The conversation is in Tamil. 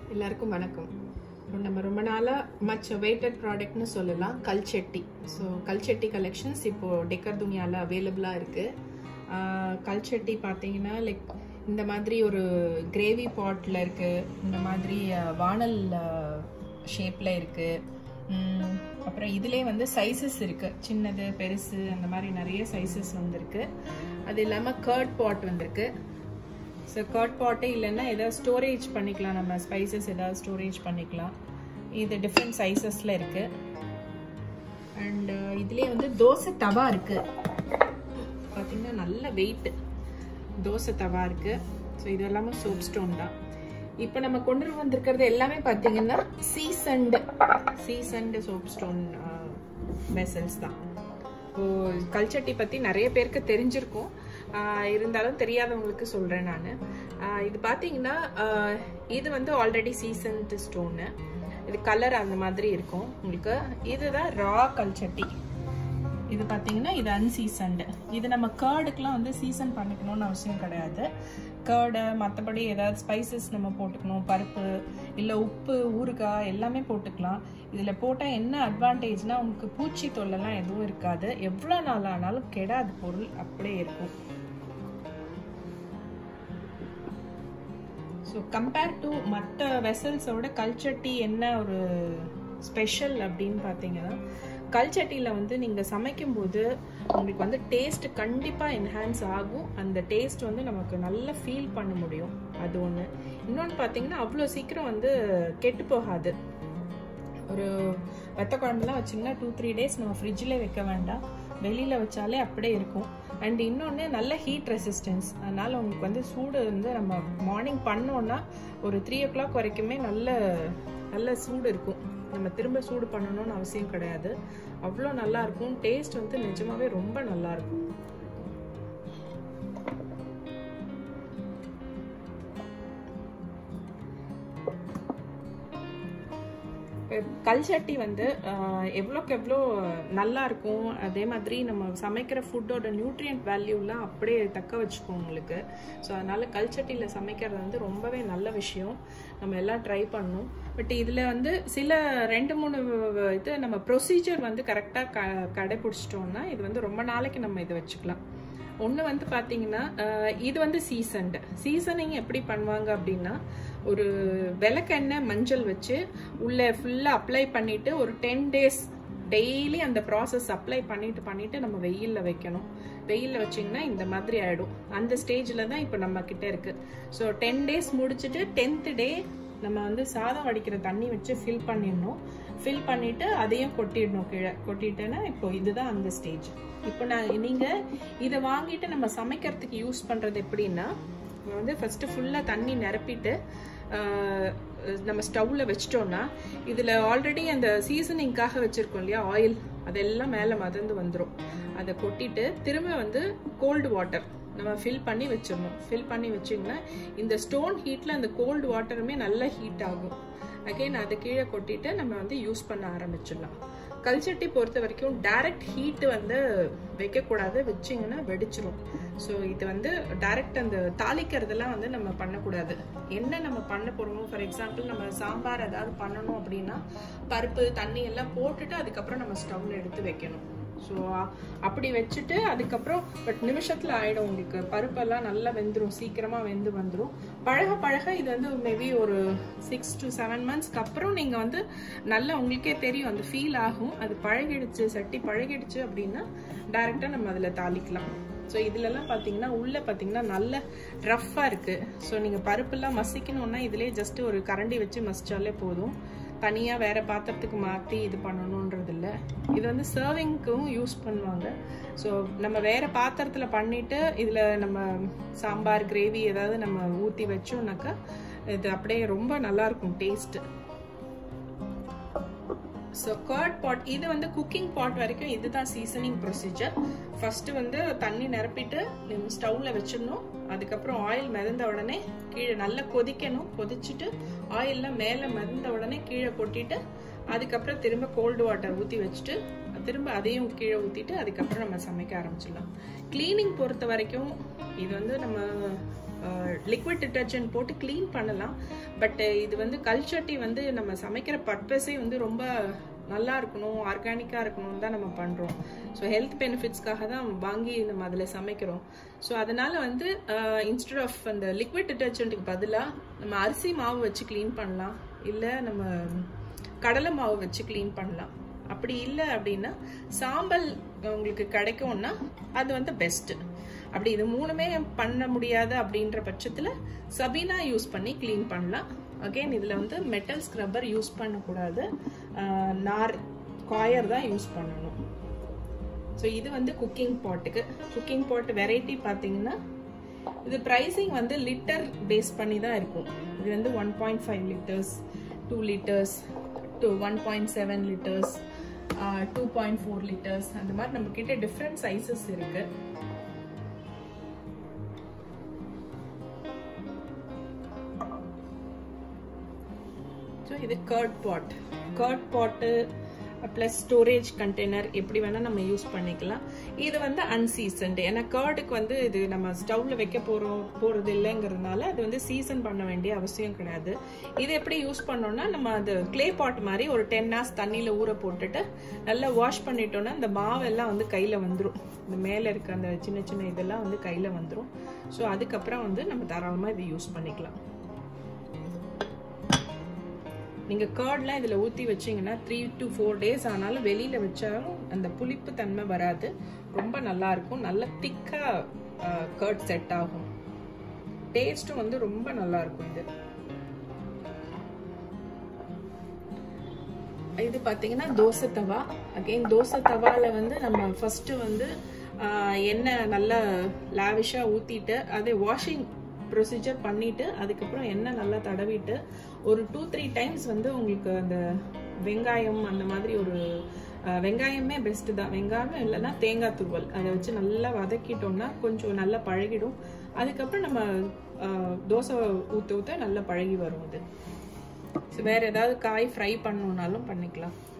எல்லாருக்கும் வணக்கம் இப்போ நம்ம ரொம்ப நாளாக மச் வெயிட்டட் ப்ராடக்ட்னு சொல்லலாம் கல்ச்செட்டி ஸோ கல்ச்செட்டி கலெக்ஷன்ஸ் இப்போது டெக்கர் துணியால் அவைலபிளாக இருக்குது கல்ச்செட்டி பார்த்தீங்கன்னா லைக் இந்த மாதிரி ஒரு கிரேவி பாட்டில் இருக்குது இந்த மாதிரி அஹ், வானல் ஷேப்பில் இருக்குது அப்புறம் இதிலே வந்து சைஸஸ் இருக்குது சின்னது பெருசு அந்த மாதிரி நிறைய சைஸஸ் வந்திருக்கு அது இல்லாமல் கர்ட் பாட் வந்திருக்கு ஸோ கர்ட் பாட்டே இல்லைன்னா ஏதாவது ஸ்டோரேஜ் பண்ணிக்கலாம் நம்ம ஸ்பைசஸ் ஏதாவது ஸ்டோரேஜ் பண்ணிக்கலாம் இது டிஃப்ரெண்ட் சைஸஸில் இருக்குது அண்ட் இதுலேயே வந்து தோசை தவா இருக்குது பார்த்தீங்கன்னா நல்ல வெயிட் தோசை தவா இருக்குது ஸோ இது எல்லாமே சோப் ஸ்டோன் தான் இப்போ நம்ம கொண்டு வந்திருக்கிறது எல்லாமே பார்த்தீங்கன்னா seasoned seasoned soap stone vessels தான் இப்போ கல்ச்சட்டி பற்றி நிறைய பேருக்கு தெரிஞ்சிருக்கும் ஆஹ் இருந்தாலும் தெரியாதவங்களுக்கு சொல்கிறேன் நான் இது பார்த்தீங்கன்னா ஆஹ் இது வந்து ஆல்ரெடி சீசன்ட் ஸ்டோனு இது கலர் அந்த மாதிரி இருக்கும் உங்களுக்கு இதுதான் ரா கல்ச்சட்டி இது பார்த்தீங்கன்னா இது அன்சீசன்டு இது நம்ம கேர்டுக்கெலாம் வந்து சீசன் பண்ணிக்கணும்னு அவசியம் கிடையாது கேர்டு மற்றபடி ஏதாவது ஸ்பைசஸ் நம்ம போட்டுக்கணும் பருப்பு இல்லை உப்பு ஊறுகாய் எல்லாமே போட்டுக்கலாம் இதில் போட்டால் என்ன அட்வான்டேஜ்னால் உங்களுக்கு பூச்சி தொல்லைலாம் எதுவும் இருக்காது எவ்வளோ நாள் ஆனாலும் கெடாது பொருள் அப்படியே இருக்கும் ஸோ கம்பேர் டு மற்ற வெசல்ஸோட கல்ச்சட்டி என்ன ஒரு ஸ்பெஷல் அப்படின்னு பார்த்தீங்கன்னா கல்ச்சட்டியில் வந்து நீங்கள் சமைக்கும்போது உங்களுக்கு வந்து டேஸ்ட் கண்டிப்பாக என்ஹான்ஸ் ஆகும் அந்த டேஸ்ட் வந்து நமக்கு நல்லா ஃபீல் பண்ண முடியும் அது ஒன்று இன்னொன்று பார்த்தீங்கன்னா அவ்வளோ சீக்கிரம் வந்து கெட்டு போகாது ஒரு வெத்த குழம்புலாம் வச்சிங்கன்னா டூ த்ரீ டேஸ் நம்ம ஃப்ரிட்ஜில் வைக்க வேண்டாம் வெளியில் வச்சாலே அப்படியே இருக்கும் அண்ட் இன்னொன்று நல்ல ஹீட் ரெசிஸ்டன்ஸ் அதனால் உங்களுக்கு வந்து சூடு வந்து நம்ம மார்னிங் பண்ணோன்னா ஒரு த்ரீ ஓ கிளாக் வரைக்குமே நல்ல நல்ல சூடு இருக்கும் நம்ம திரும்ப சூடு பண்ணணும்னு அவசியம் கிடையாது அவ்வளோ நல்லா இருக்கும் டேஸ்ட் வந்து நிஜமாவே ரொம்ப நல்லா இருக்கும் கல்சட்டி வந்து ஆஹ், எவ்வளோக்கு எவ்வளோ நல்லா இருக்கும் அதே மாதிரி நம்ம சமைக்கிற ஃபுட்டோட நியூட்ரியன்ட் வேல்யூலாம் அப்படியே தக்க வச்சுக்கும் உங்களுக்கு ஸோ அதனால கல்சட்டியில் சமைக்கிறது வந்து ரொம்பவே நல்ல விஷயம் நம்ம எல்லாம் ட்ரை பண்ணணும் பட் இதில் வந்து சில ரெண்டு மூணு இது நம்ம ப்ரொசீஜர் வந்து கரெக்டாக க கடைபிடிச்சிட்டோம்னா இது வந்து ரொம்ப நாளைக்கு நம்ம இதை வச்சுக்கலாம் ஒன்று வந்து பார்த்தீங்கன்னா அஹ், இது வந்து சீசன்டு சீசனிங் எப்படி பண்ணுவாங்க அப்படின்னா ஒரு விளக்கெண்ணெய் மஞ்சள் வச்சு உள்ளே ஃபுல்லாக அப்ளை பண்ணிட்டு ஒரு டென் டேஸ் டெய்லி அந்த ப்ராசஸ் அப்ளை பண்ணிட்டு பண்ணிட்டு நம்ம வெயிலில் வைக்கணும் வெயிலில் வச்சிங்கன்னா இந்த மாதிரி ஆகிடும் அந்த ஸ்டேஜில் தான் இப்போ நம்ம கிட்ட இருக்கு ஸோ டென் டேஸ் முடிச்சுட்டு டென்த்து டே நம்ம வந்து சாதம் வடிக்கிற தண்ணி வச்சு ஃபில் பண்ணிடணும் ஃபில் பண்ணிட்டு அதையும் கொட்டிடணும் கீழே கொட்டிட்டேன்னா இப்போ இதுதான் அந்த ஸ்டேஜ் இப்போ நான் நீங்கள் இதை வாங்கிட்டு நம்ம சமைக்கிறதுக்கு யூஸ் பண்ணுறது எப்படின்னா நம்ம வந்து ஃபஸ்ட்டு ஃபுல்லாக தண்ணி நிரப்பிட்டு ஆஹ், நம்ம ஸ்டவ்வில் வச்சிட்டோம்னா இதில் ஆல்ரெடி அந்த சீசனிங்காக வச்சுருக்கோம் இல்லையா ஆயில் அதெல்லாம் மேலே மதந்து வந்துடும் அதை கொட்டிட்டு திரும்ப வந்து கோல்டு வாட்டர் நம்ம ஃபில் பண்ணி வச்சிடணும் ஃபில் பண்ணி வச்சிங்கன்னா இந்த ஸ்டோன் ஹீட்டில் அந்த கோல்டு வாட்டருமே நல்லா ஹீட் ஆகும் அகைன் அதை கீழே கொட்டிட்டு நம்ம வந்து யூஸ் பண்ண ஆரம்பிச்சிடலாம் கல்ச்சட்டி பொறுத்த வரைக்கும் டைரக்ட் ஹீட் வந்து வைக்கக்கூடாது வச்சிங்கன்னா வெடிச்சிரும் ஸோ இது வந்து டைரக்ட் அந்த தாளிக்கிறதெல்லாம் வந்து நம்ம பண்ணக்கூடாது என்ன நம்ம பண்ண போகிறோமோ ஃபார் எக்ஸாம்பிள் நம்ம சாம்பார் ஏதாவது பண்ணணும் அப்படின்னா பருப்பு தண்ணி எல்லாம் போட்டுட்டு அதுக்கப்புறம் நம்ம ஸ்டவ்ல எடுத்து வைக்கணும் ஸோ அப்படி வச்சுட்டு அதுக்கப்புறம் பட் நிமிஷத்தில் ஆயிடும் உங்களுக்கு பருப்பெல்லாம் நல்லா வெந்துடும் சீக்கிரமாக வெந்து வந்துடும் பழக பழக இது வந்து மேபி ஒரு சிக்ஸ் டு செவன் மந்த்ஸ்க்கு அப்புறம் நீங்கள் வந்து நல்லா உங்களுக்கே தெரியும் அந்த ஃபீல் ஆகும் அது பழகிடுச்சு சட்டி பழகிடுச்சு அப்படின்னா டைரெக்டாக நம்ம அதில் தாளிக்கலாம் ஸோ இதுலலாம் பார்த்தீங்கன்னா உள்ளே பார்த்தீங்கன்னா நல்ல ரஃப்பாக இருக்குது ஸோ நீங்கள் பருப்பெல்லாம் மசிக்கணுன்னா இதிலே ஜஸ்ட் ஒரு கரண்டி வச்சு மசிச்சாலே போதும் தனியாக வேறு பாத்திரத்துக்கு மாற்றி இது பண்ணணுன்றது இல்லை இது வந்து சர்விங்க்கும் யூஸ் பண்ணுவாங்க ஸோ நம்ம வேறு பாத்திரத்தில் பண்ணிவிட்டு இதில் நம்ம சாம்பார் கிரேவி ஏதாவது நம்ம ஊற்றி வச்சோம்னாக்கா இது அப்படியே ரொம்ப நல்லாயிருக்கும் டேஸ்ட்டு ஸோ கர்ட் பாட் இது வந்து குக்கிங் பாட் வரைக்கும் இதுதான் சீசனிங் ப்ரொசீஜர் ஃபர்ஸ்ட் வந்து தண்ணி நிரப்பிட்டு ஸ்டவ்ல வச்சிடணும் அதுக்கப்புறம் ஆயில் மிதந்த உடனே கீழே நல்லா கொதிக்கணும் கொதிச்சுட்டு ஆயில்லாம் மேலே மிதந்த உடனே கீழே கொட்டிட்டு அதுக்கப்புறம் திரும்ப கோல்டு வாட்டர் ஊற்றி வச்சுட்டு திரும்ப அதையும் கீழே ஊற்றிட்டு அதுக்கப்புறம் நம்ம சமைக்க ஆரம்பிச்சிடலாம் க்ளீனிங் பொறுத்த வரைக்கும் இது வந்து நம்ம லிக்விட் டிட்டர்ஜென்ட் போட்டு க்ளீன் பண்ணலாம் பட் இது வந்து கல்ச்சட்டி வந்து நம்ம சமைக்கிற பர்பஸே வந்து ரொம்ப நல்லா இருக்கணும் ஆர்கானிக்காக இருக்கணும் தான் நம்ம பண்ணுறோம் ஸோ ஹெல்த் பெனிஃபிட்ஸ்க்காக தான் வாங்கி நம்ம அதில் சமைக்கிறோம் ஸோ அதனால வந்து இன்ஸ்டெட் ஆஃப் அந்த லிக்விட் டிட்டர்ஜென்ட்டுக்கு பதிலாக நம்ம அரிசி மாவு வச்சு க்ளீன் பண்ணலாம் இல்லை நம்ம கடலை மாவு வச்சு க்ளீன் பண்ணலாம் அப்படி இல்லை அப்படின்னா சாம்பல் உங்களுக்கு கிடைக்கும்னா அது வந்து பெஸ்ட்டு அப்படி இது மூணுமே பண்ண முடியாது அப்படின்ற பட்சத்தில் சபீனா யூஸ் பண்ணி க்ளீன் பண்ணலாம் அகெயின் இதில் வந்து மெட்டல் ஸ்க்ரப்பர் யூஸ் பண்ணக்கூடாது நார் காயர் தான் யூஸ் பண்ணணும் ஸோ இது வந்து குக்கிங் பாட்டுக்கு குக்கிங் பாட் வெரைட்டி பார்த்தீங்கன்னா இது ப்ரைஸிங் வந்து லிட்டர் பேஸ் பண்ணி தான் இருக்கும் இது வந்து one point five litres two litres two one point seven litres two point four litres அந்த மாதிரி நம்ம கிட்ட டிஃப்ரெண்ட் சைஸஸ் இருக்கு ஸோ இது curd pot curd pot plus storage container எப்படி வேணால் நம்ம யூஸ் பண்ணிக்கலாம் இது வந்து அன்சீசன்டு ஏன்னா கர்டுக்கு வந்து இது நம்ம ஸ்டவ்வில் வைக்க போகிறோம் போகிறது இல்லைங்கிறதுனால அது வந்து சீசன் பண்ண வேண்டிய அவசியம் கிடையாது இது எப்படி யூஸ் பண்ணோம்னா நம்ம அது க்ளே பாட் மாதிரி ஒரு டென் ஹவர்ஸ் தண்ணியில் ஊற போட்டுட்டு நல்லா வாஷ் பண்ணிட்டோன்னா இந்த மாவெல்லாம் வந்து கையில் வந்துடும் இந்த மேலே இருக்க அந்த சின்ன சின்ன இதெல்லாம் வந்து கையில் வந்துடும் ஸோ அதுக்கப்புறம் வந்து நம்ம தாராளமாக இதை யூஸ் பண்ணிக்கலாம் நீங்கள் கர்ட்லாம் இதில் ஊற்றி வச்சிங்கன்னா த்ரீ டு ஃபோர் டேஸ் ஆனாலும் வெளியில் வச்சாலும் அந்த புளிப்பு தன்மை வராது ரொம்ப நல்லா இருக்கும் நல்ல திக்காக கர்ட் செட் ஆகும் டேஸ்ட்டும் வந்து ரொம்ப நல்லா இருக்கும் இது இது பார்த்தீங்கன்னா தோசை தவா அகெயின் தோசை தவாவில் வந்து நம்ம ஃபஸ்ட்டு வந்து எண்ணெய் நல்லா லாவிஷாக ஊற்றிட்டு அதை வாஷிங் ப்ரொசீஜர் பண்ணிட்டு அதுக்கப்புறம் எண்ணெய் நல்லா தடவிட்டு ஒரு டூ த்ரீ டைம்ஸ் வந்து உங்களுக்கு அந்த வெங்காயம் அந்த மாதிரி ஒரு வெங்காயமே பெஸ்ட்டு தான் வெங்காயம் இல்லைன்னா தேங்காய் துருவல் அதை வச்சு நல்லா வதக்கிட்டோம்னா கொஞ்சம் நல்லா பழகிடும் அதுக்கப்புறம் நம்ம தோசை ஊற்ற ஊற்ற நல்லா பழகி வரும் அது வேற ஏதாவது காய் ஃப்ரை பண்ணணுன்னாலும் பண்ணிக்கலாம்